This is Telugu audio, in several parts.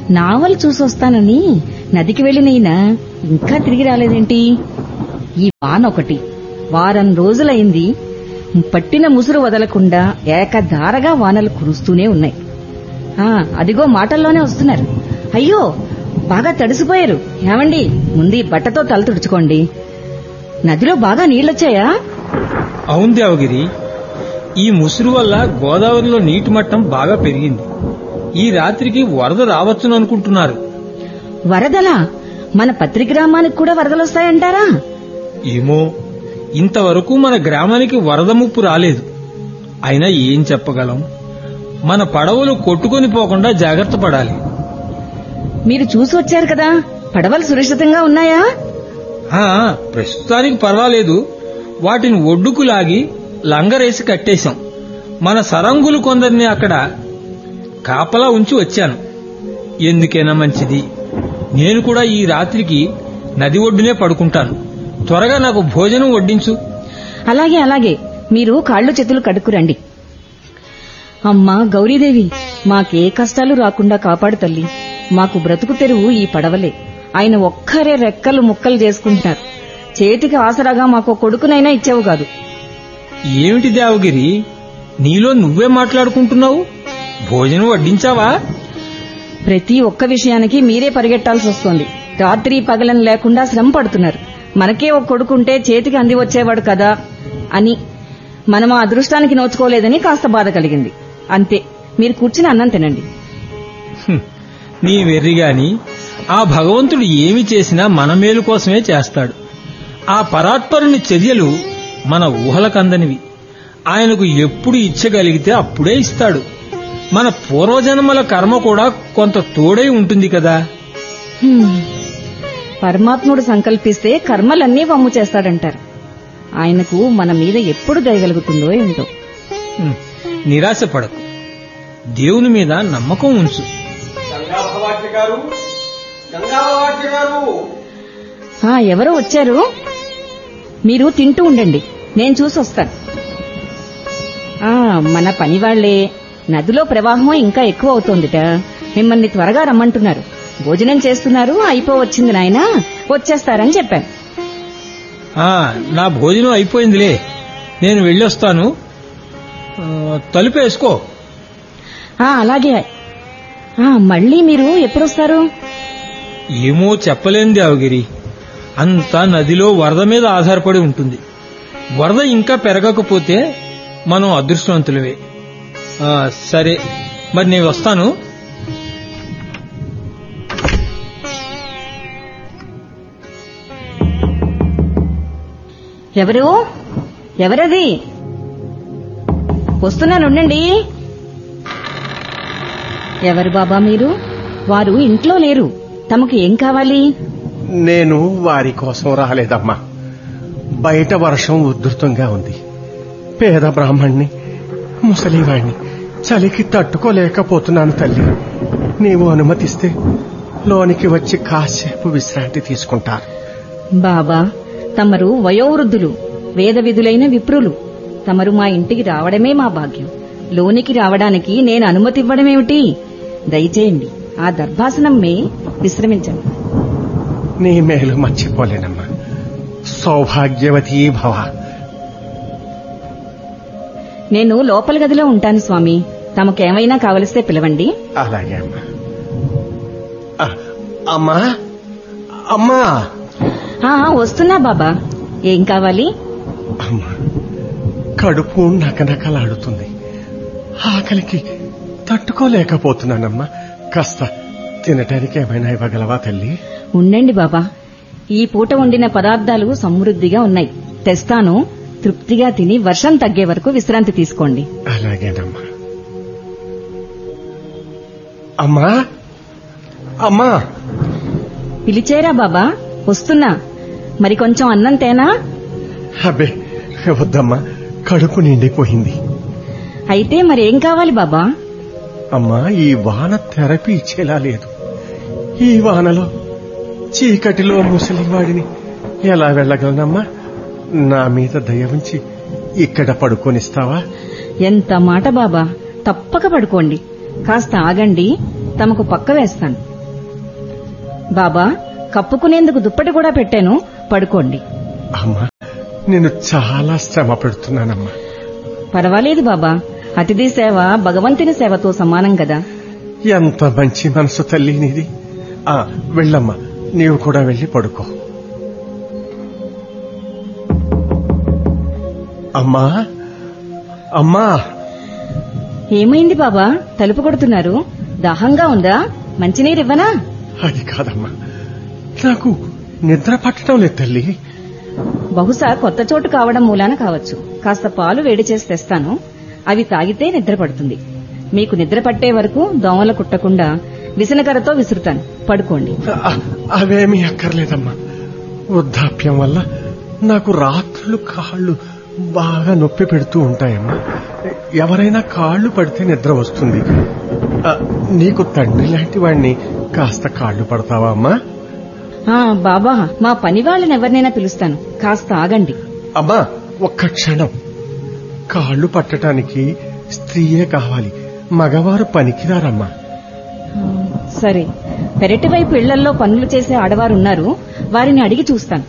నావల్ చూసొస్తానని నదికి వెళ్ళినైనా ఇంకా తిరిగి రాలేదేంటి ఈ వాన ఒకటి వారం రోజులైంది పట్టిన ముసురు వదలకుండా ఏకధారగా వానలు కురుస్తూనే ఉన్నాయి ఆ అదిగో మాటల్లోనే వస్తున్నారు అయ్యో బాగా తడిసిపోయారు ఏమండి ముందు ఈ బట్టతో తల తుడుచుకోండి నదిలో బాగా నీళ్ళొచ్చాయా అవును దేవగిరి ఈ ముసురు వల్ల గోదావరిలో నీటి మట్టం బాగా పెరిగింది ఈ రాత్రికి వరద రావచ్చును అనుకుంటున్నారు వరదలా మన పత్రి గ్రామానికి కూడా వరదలొస్తాయంటారా ఏమో ఇంతవరకు మన గ్రామానికి వరద ముప్పు రాలేదు అయినా ఏం చెప్పగలం మన పడవలు కొట్టుకొని పోకుండా జాగ్రత్త పడాలి మీరు చూసి వచ్చారు కదా పడవలు సురక్షితంగా ఉన్నాయా ఆ ప్రస్తుతానికి పర్వాలేదు వాటిని ఒడ్డుకు లాగి లంగరేసి కట్టేశాం మన సరంగులు కొందరిని అక్కడ కాపలా ఉంచి వచ్చాను ఎందుకైనా మంచిది నేను కూడా ఈ రాత్రికి నది ఒడ్డునే పడుకుంటాను త్వరగా నాకు భోజనం వడ్డించు అలాగే అలాగే మీరు కాళ్ళు చేతులు కడుక్కురండి అమ్మా గౌరీదేవి మాకే కష్టాలు రాకుండా కాపాడు తల్లి మాకు బ్రతుకు తెరువు ఈ పడవలే ఆయన ఒక్కరే రెక్కలు ముక్కలు చేసుకుంటున్నారు చేతికి ఆసరాగా మాకు కొడుకునైనా ఇచ్చావు కాదు ఏమిటి దేవగిరి నీలో నువ్వే మాట్లాడుకుంటున్నావు భోజనం వడ్డించావా ప్రతి ఒక్క విషయానికి మీరే పరిగెట్టాల్సి వస్తోంది రాత్రి పగలని లేకుండా శ్రమ పడుతున్నారు మనకే ఒక కొడుకుంటే చేతికి అంది వచ్చేవాడు కదా అని మనం ఆ అదృష్టానికి నోచుకోలేదని కాస్త బాధ కలిగింది అంతే మీరు కూర్చుని అన్నం తినండి హ్మ్. నీ వెర్రిగాని ఆ భగవంతుడు ఏమి చేసినా మన మేలు కోసమే చేస్తాడు ఆ పరాత్పరుని చర్యలు మన ఊహలకందనివి ఆయనకు ఎప్పుడు ఇచ్చగలిగితే అప్పుడే ఇస్తాడు మన పూర్వజన్మల కర్మ కూడా కొంత తోడై ఉంటుంది కదా హ్మ్. పరమాత్ముడు సంకల్పిస్తే కర్మలన్నీ వమ్ము చేస్తాడంటారు ఆయనకు మన మీద ఎప్పుడు దయగలుగుతుందో ఏంటో హ్మ్. నిరాశపడకు దేవుని మీద నమ్మకం ఉంచు గంగాభవాట్య గారు గంగాభవాట్య గారు ఆ ఎవరో వచ్చారు మీరు తింటూ ఉండండి నేను చూసి వస్తాను ఆ మన పని వాళ్లే నదిలో ప్రవాహం ఇంకా ఎక్కువ అవుతోందిట మిమ్మల్ని త్వరగా రమ్మంటున్నారు భోజనం చేస్తున్నారు అయిపోవచ్చింది నాయనా వచ్చేస్తారని చెప్పాను ఆ నా భోజనం అయిపోయిందిలే నేను వెళ్ళొస్తాను ఆ, తలుపు వేసుకో ఆ అలాగే ఆ మళ్ళీ మీరు ఎప్పుడొస్తారు ఏమో చెప్పలేని దేవగిరి అంతా నదిలో వరద మీద ఆధారపడి ఉంటుంది వరద ఇంకా పెరగకపోతే మనం అదృష్టవంతులవే ఆ, సరే మరి నేను వస్తాను ఎవరు ఎవరది వస్తున్నాను ఉండండి ఎవరు బాబా మీరు వారు ఇంట్లో లేరు తమకు ఏం కావాలి నేను వారి కోసం రాలేదమ్మా బయట వర్షం ఉధృతంగా ఉంది పేద బ్రాహ్మణ్ణి ముసలివాణ్ణి చలికి తట్టుకోలేకపోతున్నాను తల్లి నీవు అనుమతిస్తే లోనికి వచ్చి కాసేపు విశ్రాంతి తీసుకుంటారు బాబా తమరు వయోవృద్ధులు వేద విధులైన విప్రులు తమరు మా ఇంటికి రావడమే మా భాగ్యం లోనికి రావడానికి నేను అనుమతి ఇవ్వడమేమిటి దయచేయండి ఆ దర్భాసనమ్మే విశ్రమించండి నీ మేలు మర్చిపోలేనమ్మా సౌభాగ్యవతీ భవ నేను లోపల గదిలో ఉంటాను స్వామి తమకేమైనా కావలిస్తే పిలవండి అలాగే అమ్మా ఆ, అమ్మా అమ్మా ఆ వస్తున్నా బాబా ఏం కావాలి అమ్మా కడుపు నకనకలాడుతుంది ఆకలికి తట్టుకోలేకపోతున్నానమ్మా కాస్త తినటానికి ఏమైనా ఇవ్వగలవా తల్లి ఉండండి బాబా ఈ పూట వండిన పదార్థాలు సమృద్ధిగా ఉన్నాయి తెస్తాను తృప్తిగా తిని వర్షం తగ్గే వరకు విశ్రాంతి తీసుకోండి అలాగేనమ్మా అమ్మా అమ్మా పిలిచేరా బాబా వస్తున్నా మరి కొంచెం అన్నం తేనా అబ్బే వద్దమ్మా కడుపు నిండిపోయింది అయితే మరేం కావాలి బాబా అమ్మా ఈ వాన థెరపీ ఇచ్చేలా లేదు ఈ వానలో చీకటిలో ముసలివాడిని ఎలా వెళ్ళగలనమ్మా నా మీద దయ ఉంచి ఇక్కడ పడుకొనిస్తావా ఎంత మాట బాబా తప్పక పడుకోండి కాస్త ఆగండి తమకు పక్క వేస్తాను బాబా కప్పుకునేందుకు దుప్పటి కూడా పెట్టాను పడుకోండి అమ్మా నేను చాలా శ్రమ పెడుతున్నానమ్మా పర్వాలేదు బాబా అతిథి సేవ భగవంతుని సేవతో సమానం కదా ఎంత మంచి మనసు తల్లి నీది ఆ వెళ్ళమ్మా నీవు కూడా వెళ్ళి పడుకో అమ్మా అమ్మా ఏమైంది బాబా తలుపు కొడుతున్నారు దాహంగా ఉందా మంచినీరు ఇవ్వనా అది కాదమ్మా నాకు నిద్ర పట్టడం లేదు తల్లి బహుశా కొత్త చోటు కావడం మూలాన కావచ్చు కాస్త పాలు వేడి చేసి తెస్తాను అవి తాగితే నిద్ర పడుతుంది మీకు నిద్ర పట్టే వరకు దోమలు కుట్టకుండా విసనకరతో విసురుతాను పడుకోండి అ- అవేమీ అక్కర్లేదమ్మా వృద్ధాప్యం వల్ల నాకు రాత్రులు కాళ్ళు బాగా నొప్పి పెడుతూ ఉంటాయమ్మా ఎవరైనా కాళ్ళు పడితే నిద్ర వస్తుంది ఆ, నీకు తండ్రి లాంటి వాణ్ణి కాస్త కాళ్ళు పడతావా అమ్మా ఆ బాబా మా పని వాళ్ళని ఎవరినైనా పిలుస్తాను కాస్త ఆగండి అమ్మా ఒక్క క్షణం కాళ్ళు పట్టడానికి స్త్రీయే కావాలి మగవారు పనికిరారమ్మా ఆ, సరే పెరటి వైపు ఇళ్లల్లో పనులు చేసే ఆడవారున్నారు వారిని అడిగి చూస్తాను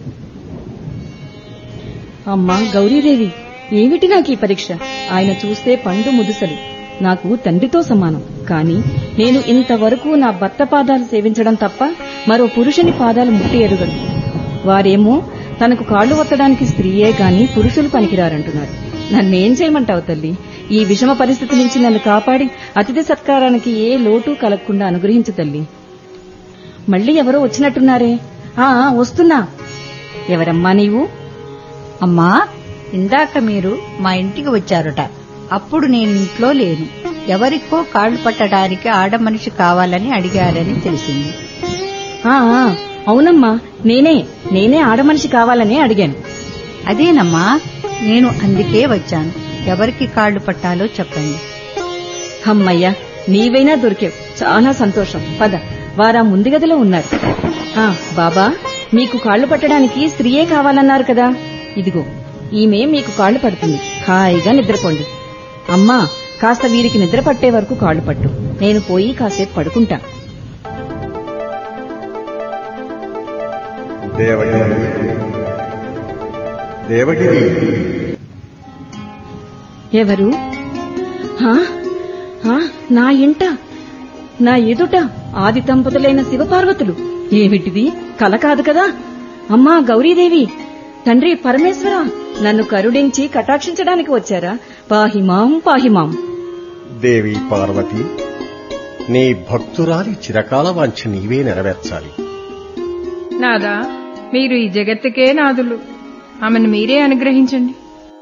అమ్మా గౌరీదేవి ఏమిటి నాకు ఈ పరీక్ష ఆయన చూస్తే పండు ముదుసలు నాకు తండ్రితో సమానం కాని నేను ఇంతవరకు నా భర్త పాదాలు సేవించడం తప్ప మరో పురుషుని పాదాలు ముట్టి ఎరుగను వారేమో తనకు కాళ్లు ఒత్తడానికి స్త్రీయే గాని పురుషులు పనికిరారంటున్నారు నన్నేం చేయమంటావు తల్లి ఈ విషమ పరిస్థితి నుంచి నన్ను కాపాడి అతిథి సత్కారానికి ఏ లోటు కలగకుండా అనుగ్రహించు తల్లి మళ్ళీ ఎవరో వచ్చినట్టున్నారే ఆ ఆ, వస్తున్నా ఎవరమ్మా నీవు అమ్మా ఇందాక మీరు మా ఇంటికి వచ్చారట అప్పుడు నేను ఇంట్లో లేను ఎవరికో కాళ్ళు పట్టడానికి ఆడ మనిషి కావాలని అడిగారని తెలిసింది ఆ ఆ, అవునమ్మా నేనే నేనే ఆడమనిషి కావాలని అడిగాను అదేనమ్మా నేను అందుకే వచ్చాను ఎవరికి కాళ్ళు పట్టాలో చెప్పండి అమ్మయ్యా నీవైనా దొరికావు చాలా సంతోషం పద వారా ముందు గదిలో ఉన్నారు ఆ బాబా మీకు కాళ్లు పట్టడానికి స్త్రీయే కావాలన్నారు కదా ఇదిగో ఈమె మీకు కాళ్లు పడుతుంది హాయిగా నిద్రపోండి అమ్మా కాస్త వీరికి నిద్ర పట్టే వరకు కాళ్లు పట్టు నేను పోయి కాసేపు పడుకుంటా దేవగిరి దేవగిరి ఎవరు హా? హా? నా ఇంట నా ఎదుట ఆది దంపతులైన శివపార్వతులు ఏమిటిది కల కాదు కదా అమ్మా గౌరీదేవి తండ్రి పరమేశ్వర నన్ను కరుణించి కటాక్షించడానికి వచ్చారా పాహిమాం పాహిమాం దేవి పార్వతి నీ భక్తురాలి చిరకాల వాంఛ నీవే నెరవేర్చాలి నాదా మీరు ఈ జగత్తుకే నాదులు ఆమెను మీరే అనుగ్రహించండి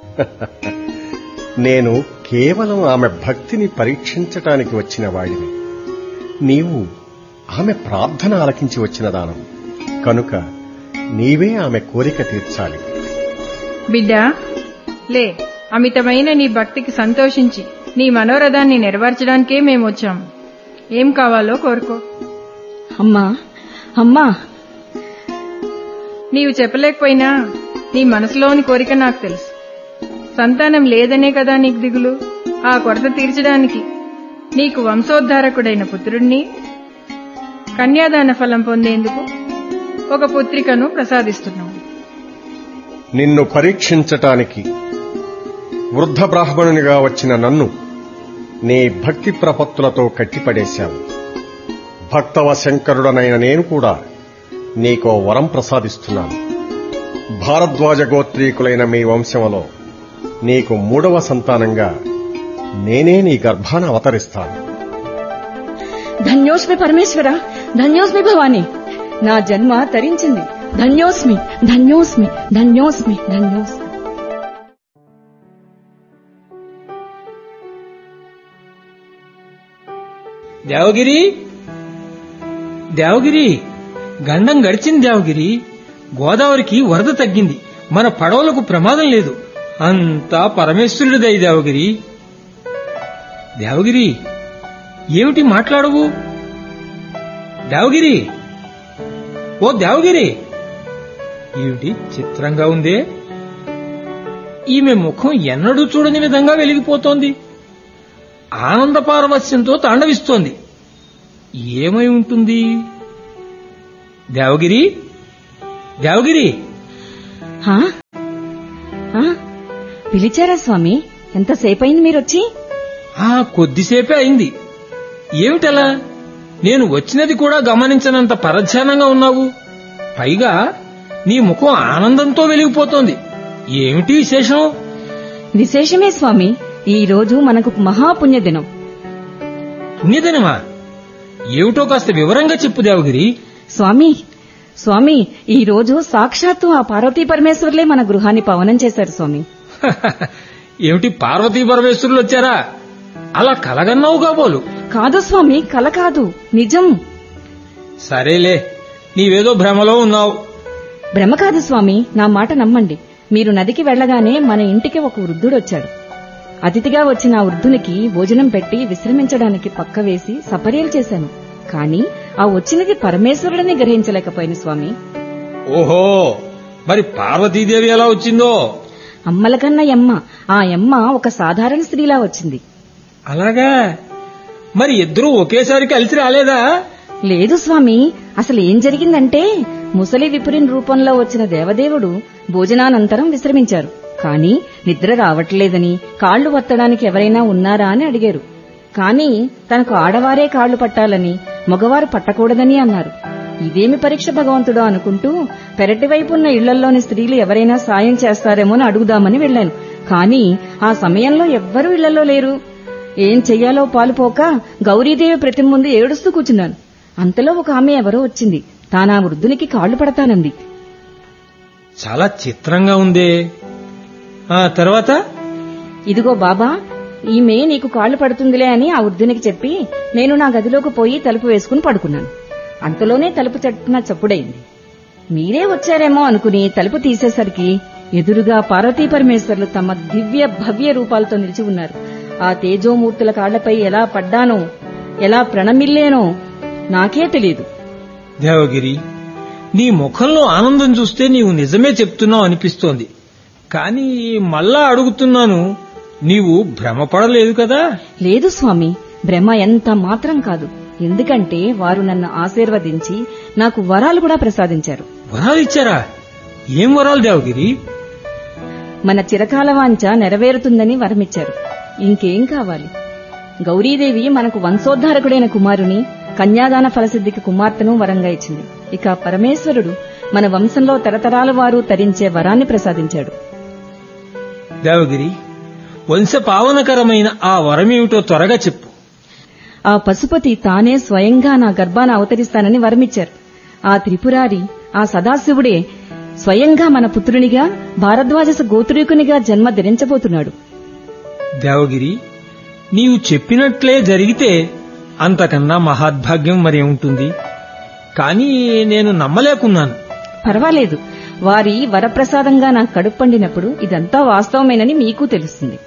నేను కేవలం ఆమె భక్తిని పరీక్షించటానికి వచ్చిన వాడిని నీవు ఆమె ప్రార్థన ఆలకించి వచ్చిన దానం కనుక నీవే ఆమె కోరిక తీర్చాలి బిడ్డా లే అమితమైన నీ భక్తికి సంతోషించి నీ మనోరథాన్ని నెరవేర్చడానికే మేము వచ్చాము ఏం కావాలో కోరుకో అమ్మా అమ్మా నీవు చెప్పలేకపోయినా నీ మనసులోని కోరిక నాకు తెలుసు సంతానం లేదనే కదా నీకు దిగులు ఆ కొరత తీర్చడానికి నీకు వంశోద్ధారకుడైన పుత్రుణ్ణి కన్యాదాన ఫలం పొందేందుకు ఒక పుత్రికను ప్రసాదిస్తున్నావు నిన్ను పరీక్షించటానికి వృద్ధ బ్రాహ్మణునిగా వచ్చిన నన్ను నీ భక్తి ప్రపత్తులతో కట్టిపడేశావు భక్తవ శంకరుడనైన నేను కూడా నీకో వరం ప్రసాదిస్తున్నాను భారద్వాజ గోత్రీకులైన మీ వంశంలో నీకు మూడవ సంతానంగా నేనే నీ గర్భాన అవతరిస్తాను ధన్యోస్మి పరమేశ్వర ధన్యోస్మి భవాని నా జన్మ తరించింది ధన్యోస్మి ధన్యోస్మి ధన్యోస్మి ధన్యోస్మి దేవగిరి దేవగిరి గండం గడిచింది దేవగిరి గోదావరికి వరద తగ్గింది మన పడవలకు ప్రమాదం లేదు అంతా పరమేశ్వరుడిదై దేవగిరి దేవగిరి ఏమిటి మాట్లాడవు దేవగిరి ఓ దేవగిరి ఏమిటి చిత్రంగా ఉందే ఈమె ముఖం ఎన్నడూ చూడని విధంగా వెలిగిపోతోంది ఆనంద పారవస్యంతో తాండవిస్తోంది ఏమై ఉంటుంది దేవగిరి దేవగిరి హా? ఆ? పిలిచారా స్వామి ఎంతసేపయింది మీరొచ్చి ఆ కొద్దిసేపే అయింది ఏమిటలా నేను వచ్చినది కూడా గమనించనంత పరధ్యానంగా ఉన్నావు పైగా నీ ముఖం ఆనందంతో వెలిగిపోతోంది ఏమిటి విశేషం విశేషమే స్వామి ఈ రోజు మనకు మహాపుణ్యదినం పుణ్యదినమా ఏమిటో కాస్త వివరంగా చెప్పు దేవగిరి స్వామి స్వామి ఈ రోజు సాక్షాత్తు ఆ పార్వతీ పరమేశ్వర్లే మన గృహాన్ని పవనం చేశారు స్వామి ఏమిటి పార్వతీ పరమేశ్వరులు వచ్చారా అలా కలగన్నావు కాబోలు కాదు స్వామి కల కాదు నిజం సరేలే నీవేదో భ్రమలో ఉన్నావు భ్రమ కాదు స్వామి నా మాట నమ్మండి మీరు నదికి వెళ్లగానే మన ఇంటికి ఒక వృద్ధుడు వచ్చాడు అతిథిగా వచ్చిన ఆ వృద్ధునికి భోజనం పెట్టి విశ్రమించడానికి పక్క వేసి సపర్యలు చేశాను కాని ఆ వచ్చినది పరమేశ్వరుడని గ్రహించలేకపోయాను స్వామి ఓహో మరి పార్వతీదేవి ఎలా వచ్చిందో అమ్మల కన్నా ఎమ్మ ఆ ఎమ్మ ఒక సాధారణ స్త్రీలా వచ్చింది అలాగా మరి ఇద్దరూ ఒకేసారి కలిసి రాలేదా లేదు స్వామి అసలు ఏం జరిగిందంటే ముసలి విపురిన్ రూపంలో వచ్చిన దేవదేవుడు భోజనానంతరం విశ్రమించారు కాని నిద్ర రావట్లేదని కాళ్లు వత్తడానికి ఎవరైనా ఉన్నారా అని అడిగారు కాని తనకు ఆడవారే కాళ్లు పట్టాలని మగవారు పట్టకూడదని అన్నారు ఇదేమి పరీక్ష భగవంతుడో అనుకుంటూ పెరటి వైపున్న ఇళ్లల్లోని స్త్రీలు ఎవరైనా సాయం చేస్తారేమో అని అడుగుదామని వెళ్లాను కాని ఆ సమయంలో ఎవ్వరూ ఇళ్లలో లేరు ఏం చెయ్యాలో పాలుపోక గౌరీదేవి ప్రతిమ ముందు ఏడుస్తూ కూర్చున్నాను అంతలో ఒక ఆమె ఎవరో వచ్చింది తానా వృద్ధునికి కాళ్లు పడతానంది చాలా చిత్రంగా ఉందే ఆ తర్వాత ఇదిగో బాబా ఈమె నీకు కాళ్లు పడుతుందిలే అని ఆ వృద్ధునికి చెప్పి నేను నా గదిలోకి పోయి తలుపు వేసుకుని పడుకున్నాను అంతలోనే తలుపు చట్టున చప్పుడైంది మీరే వచ్చారేమో అనుకుని తలుపు తీసేసరికి ఎదురుగా పార్వతీ పరమేశ్వర్లు తమ దివ్య భవ్య రూపాలతో నిలిచి ఉన్నారు ఆ తేజోమూర్తుల కాళ్లపై ఎలా పడ్డానో ఎలా ప్రణమిల్లేనో నాకే తెలియదు దేవగిరి నీ ముఖంలో ఆనందం చూస్తే నీవు నిజమే చెప్తున్నావు అనిపిస్తోంది కానీ మళ్ళా అడుగుతున్నాను నీవు భ్రమపడలేదు కదా లేదు స్వామి భ్రమ ఎంత మాత్రం కాదు ఎందుకంటే వారు నన్ను ఆశీర్వదించి నాకు వరాలు కూడా ప్రసాదించారు వరాలు ఇచ్చారా ఏం వరాలు దేవగిరి మన చిరకాల వాంఛ నెరవేరుతుందని వరమిచ్చారు ఇంకేం కావాలి గౌరీదేవి మనకు వంశోద్ధారకుడైన కుమారుని కన్యాదాన ఫలసిద్ధికి కుమార్తెను వరంగా ఇచ్చింది ఇక పరమేశ్వరుడు మన వంశంలో తరతరాల వారు తరించే వరాన్ని ప్రసాదించాడు దేవగిరి వంశ పావనకరమైన ఆ వరమేమిటో త్వరగా చెప్పు ఆ పశుపతి తానే స్వయంగా నా గర్భాన అవతరిస్తానని వరమిచ్చారు ఆ త్రిపురారి ఆ సదాశివుడే స్వయంగా మన పుత్రునిగా భారద్వాజస గోత్రీకునిగా జన్మ ధరించబోతున్నాడు దేవగిరి నీవు చెప్పినట్లే జరిగితే అంతకన్నా మహాద్భాగ్యం మరి ఉంటుంది కానీ నేను నమ్మలేకున్నాను పర్వాలేదు వారి వరప్రసాదంగా నాకు కడుపు పండినప్పుడు ఇదంతా వాస్తవమేనని మీకు తెలుస్తుంది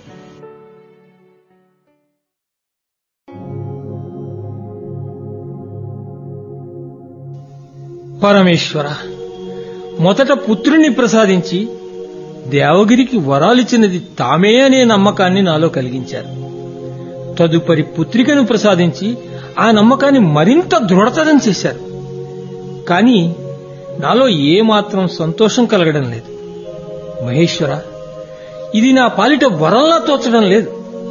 పరమేశ్వర మొదట పుత్రుని ప్రసాదించి దేవగిరికి వరాలిచ్చినది తామే అనే నమ్మకాన్ని నాలో కలిగించారు తదుపరి పుత్రికను ప్రసాదించి ఆ నమ్మకాన్ని మరింత దృఢతరం చేశారు కానీ నాలో ఏమాత్రం సంతోషం కలగడం లేదు మహేశ్వర ఇది నా పాలిట వరంలా తోచడం లేదు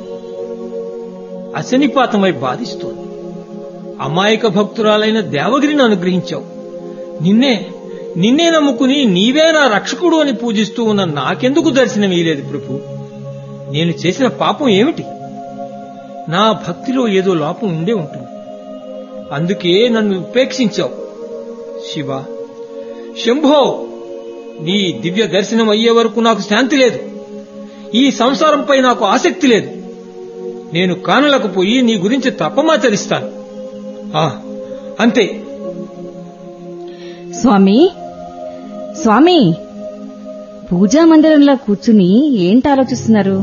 అశనిపాతమై బాధిస్తోంది అమాయక భక్తురాలైన దేవగిరిని అనుగ్రహించావు నిన్నే నిన్నే నమ్ముకుని నీవే నా రక్షకుడు అని పూజిస్తూ ఉన్న నాకెందుకు దర్శనం ఇయ్యలేదు ప్రభు నేను చేసిన పాపం ఏమిటి నా భక్తిలో ఏదో లోపం ఉండే ఉంటుంది అందుకే నన్ను ఉపేక్షించావు శివ శంభో నీ దివ్య దర్శనం అయ్యే వరకు నాకు శాంతి లేదు ఈ సంసారంపై నాకు ఆసక్తి లేదు నేను కానులకు పోయి నీ గురించి తప్పమాచరిస్తాను ఆ, అంతే స్వామి స్వామి పూజా మందిరంలో కూర్చుని ఏంటి ఆలోచిస్తున్నారు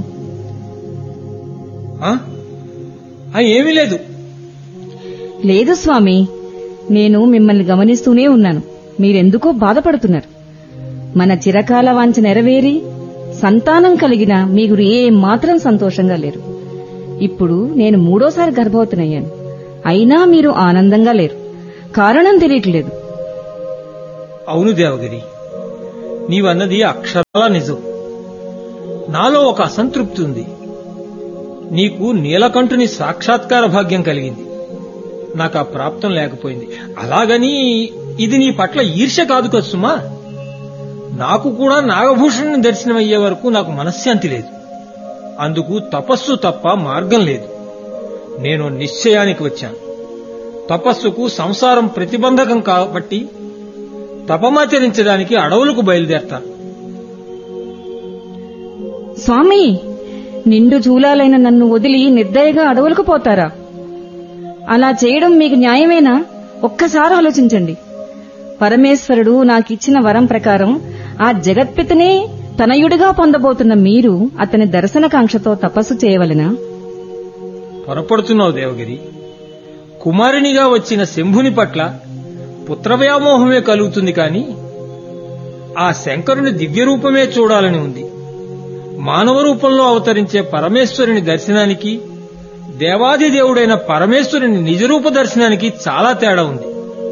ఆ? ఆ, ఏమీ లేదు లేదు స్వామి నేను మిమ్మల్ని గమనిస్తూనే ఉన్నాను మీరెందుకో బాధపడుతున్నారు మన చిరకాల వాంఛ నెరవేరి సంతానం కలిగిన మీకు ఏ మాత్రం సంతోషంగా లేరు ఇప్పుడు నేను మూడోసారి గర్భవతినయ్యాను అయినా మీరు ఆనందంగా లేరు కారణం తెలియట్లేదు అవును దేవగిరి నీవన్నది అక్షరాల నిజం నాలో ఒక అసంతృప్తి ఉంది నీకు నీలకంఠుని సాక్షాత్కార భాగ్యం కలిగింది నాకు ఆ ప్రాప్తం లేకపోయింది అలాగని ఇది నీ పట్ల ఈర్ష్య కాదు కదా సుమా నాకు కూడా నాగభూషణుని దర్శనమయ్యే వరకు నాకు మనశ్శాంతి లేదు అందుకు తపస్సు తప్ప మార్గం లేదు నేను నిశ్చయానికి వచ్చాను తపస్సుకు సంసారం ప్రతిబంధకం కాబట్టి తపమాచరించడానికి అడవులకు బయలుదేరతాను స్వామి నిండు జూలాలైన నన్ను వదిలి నిర్దయగా అడవులకు పోతారా అలా చేయడం మీకు న్యాయమేనా ఒక్కసారి ఆలోచించండి పరమేశ్వరుడు నాకిచ్చిన వరం ప్రకారం ఆ జగత్పితనే తనయుడిగా పొందబోతున్న మీరు అతని దర్శనకాంక్షతో తపస్సు చేయవలెనా పొరపడుతున్నావు దేవగిరి కుమారునిగా వచ్చిన శంభుని పట్ల పుత్రవ్యామోహమే కలుగుతుంది కాని ఆ శంకరుని దివ్య రూపమే చూడాలని ఉంది మానవ రూపంలో అవతరించే పరమేశ్వరుని దర్శనానికి దేవాది దేవుడైన పరమేశ్వరుని నిజరూప దర్శనానికి చాలా తేడా ఉంది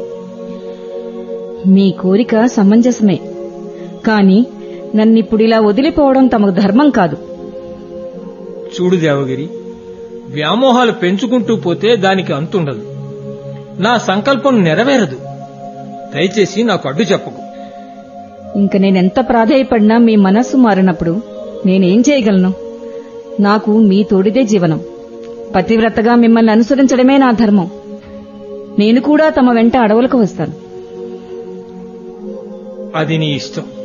మీ కోరిక సమంజసమే కాని నన్నిప్పుడిలా వదిలిపోవడం తమకు ధర్మం కాదు చూడు దేవగిరి వ్యామోహాలు పెంచుకుంటూ పోతే దానికి అంతుండదు నా సంకల్పం నెరవేరదు దయచేసి నాకు అడ్డు చెప్పకు ఇంక నేనెంత ప్రాధేయపడినా మీ మనస్సు మారినప్పుడు నేనేం చేయగలను నాకు మీ తోడిదే జీవనం పతివ్రతగా మిమ్మల్ని అనుసరించడమే నా ధర్మం నేను కూడా తమ వెంట అడవులకు వస్తాను అది నీ ఇష్టం